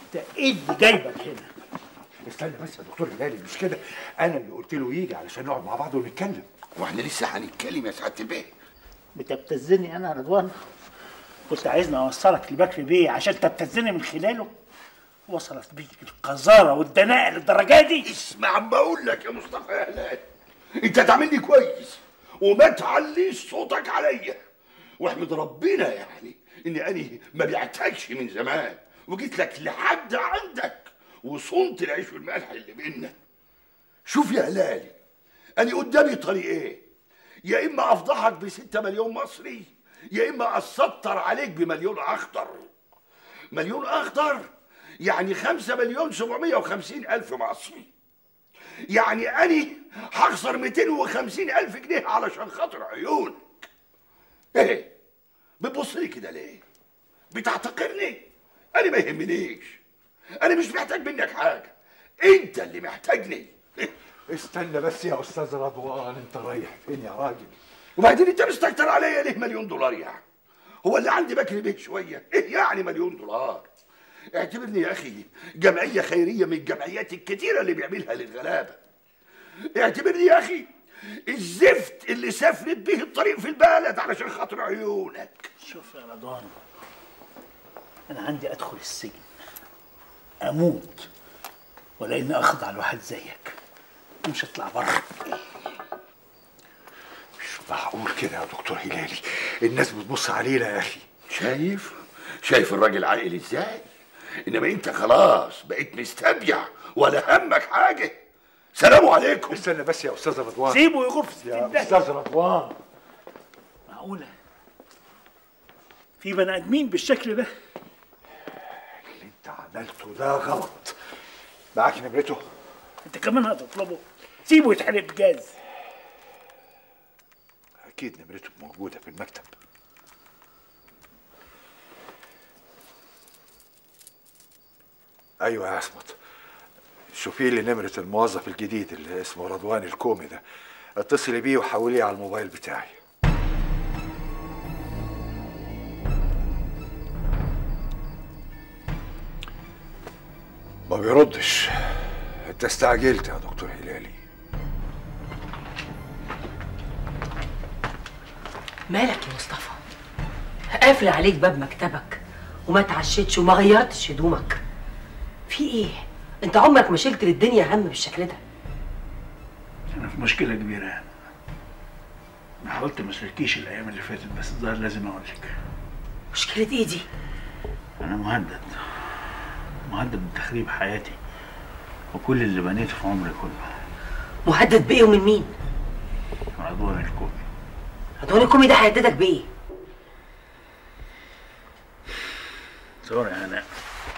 انت ايه اللي جايبك هنا استنى بس يا دكتور هلالي مش كده انا اللي قلت له يجي علشان نقعد مع بعض ونتكلم واحنا لسه هنتكلم يا سعاده البيه بتبتزني انا يا رضوان كنت عايزني اوصلك لبكر بيه عشان تبتزني من خلاله وصلت بيك القذاره والدناءه للدرجه دي اسمع عم بقول لك يا مصطفى يا هلال انت تعملني كويس وما تعليش صوتك عليا واحمد ربنا يعني اني اني ما بعتكش من زمان وجيت لك لحد عندك وصنت العيش والملح اللي بينا شوف يا هلالي انا قدامي طريقين يا اما افضحك بستة مليون مصري يا اما اسطر عليك بمليون اخضر مليون اخضر يعني خمسة مليون سبعمية وخمسين ألف مصري يعني أنا هخسر 250 ألف جنيه علشان خاطر عيونك إيه بتبص لي كده ليه بتحتقرني أنا ما يهمنيش أنا مش محتاج منك حاجة أنت اللي محتاجني استنى بس يا استاذ رضوان انت رايح فين يا راجل وبعدين أنت مستكتر عليا ليه مليون دولار يعني هو اللي عندي بكري بيه شوية إيه يعني مليون دولار اعتبرني يا أخي جمعية خيرية من الجمعيات الكتيرة اللي بيعملها للغلابة اعتبرني يا أخي الزفت اللي سافرت به الطريق في البلد علشان خاطر عيونك شوف يا رضوان انا عندي ادخل السجن اموت ولا اني اخضع لواحد زيك مش هطلع بره مش معقول كده يا دكتور هلالي الناس بتبص علينا يا اخي شايف شايف الراجل عاقل ازاي انما انت خلاص بقيت مستبيع ولا همك حاجه سلام عليكم استنى بس يا استاذ رضوان سيبه يغور في ستين يا داهية. استاذ رضوان معقوله في بني ادمين بالشكل ده اللي انت عملته ده غلط معاك نمرته انت كمان هتطلبه سيبه يتحرق بجاز اكيد نمرته موجوده في المكتب ايوه يا عصمت شوفي لي نمرة الموظف الجديد اللي اسمه رضوان الكومي ده اتصلي بيه وحوليه على الموبايل بتاعي ما بيردش انت استعجلت يا دكتور هلالي مالك يا مصطفى قافل عليك باب مكتبك وما تعشتش وما غيرتش هدومك في ايه انت عمرك ما شلت للدنيا هم بالشكل ده انا في مشكله كبيره انا حاولت ما اشاركيش الايام اللي فاتت بس الظاهر لازم اقول لك مشكله ايه دي انا مهدد مهدد بتخريب حياتي وكل اللي بنيته في عمري كله مهدد بايه ومن مين رضوان الكومي رضوان الكومي ده هيهددك بايه سوري يا هناء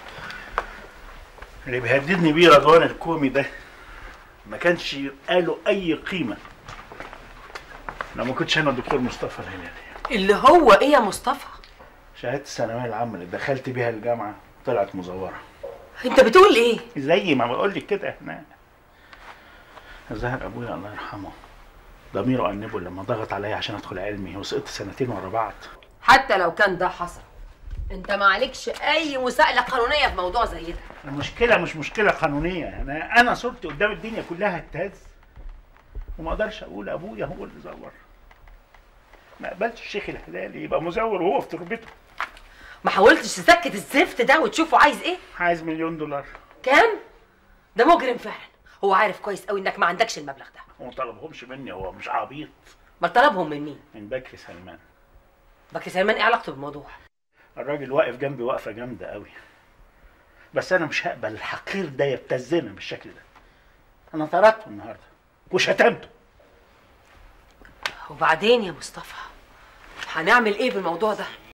اللي بيهددني بيه رضوان الكومي ده ما كانش يبقى له اي قيمه لو ما كنتش انا الدكتور مصطفى الهلالي اللي هو ايه يا مصطفى شهاده الثانويه العامه اللي دخلت بيها الجامعه طلعت مزوره انت بتقول ايه زي ما بقول لك كده هنا الظاهر ابويا الله يرحمه ضميره انبه لما ضغط عليا عشان ادخل علمي وسقطت سنتين ورا بعض حتى لو كان ده حصل انت ما عليكش اي مساءله قانونيه في موضوع زي ده المشكله مش مشكله قانونيه انا انا صورتي قدام الدنيا كلها اتهز وما اقدرش اقول ابويا هو اللي زور ما قبلتش الشيخ الهلالي يبقى مزور وهو في تربته ما حاولتش تسكت الزفت ده وتشوفه عايز ايه عايز مليون دولار كام ده مجرم فعلا هو عارف كويس قوي انك ما عندكش المبلغ ده وما طلبهمش مني هو مش عبيط ما طلبهم من مين من بكري سلمان بكر سلمان ايه علاقته بالموضوع الراجل واقف جنبي وقفه جامده قوي بس انا مش هقبل الحقير ده يبتزنا بالشكل ده انا طردته النهارده وشتمته وبعدين يا مصطفى هنعمل ايه بالموضوع ده